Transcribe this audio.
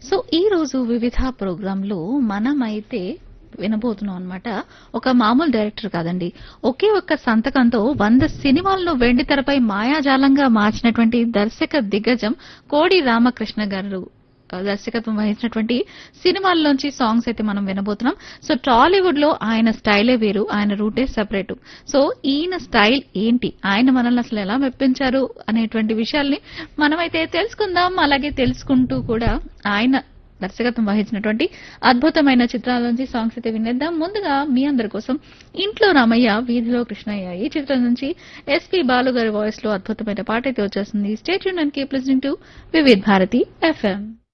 so ఈ రోజు వివిధ ప్రోగ్రాంలో మనమైతే వినబోతున్నాం అనమాట ఒక మామూలు డైరెక్టర్ కాదండి ఒకే ఒక్క సంతకంతో వంద సినిమాలను వెండి తెరపై మాయాజాలంగా మార్చినటువంటి దర్శక దిగ్గజం కోడి రామకృష్ణ గారు ఆ, దర్శకత్వం వహించినటువంటి సినిమాల్లోంచి సాంగ్స్ అయితే మనం వినబోతున్నాం సో టాలీవుడ్ లో ఆయన స్టైలే వేరు ఆయన రూటే సెపరేట్ సో ఈయన స్టైల్ ఏంటి ఆయన మనల్ని అసలు ఎలా మెప్పించారు అనేటువంటి విషయాల్ని మనమైతే తెలుసుకుందాం అలాగే తెలుసుకుంటూ కూడా ఆయన దర్శకత్వం వహించినటువంటి అద్భుతమైన చిత్రాల నుంచి సాంగ్స్ అయితే వినేద్దాం ముందుగా మీ అందరి కోసం ఇంట్లో రామయ్య వీధిలో కృష్ణయ్య ఈ చిత్రం నుంచి ఎస్పి బాలు గారి వాయిస్ లో అద్భుతమైన పాట అయితే వచ్చేస్తుంది స్టేట్ యూన్ and keep listening to Vividh Bharati FM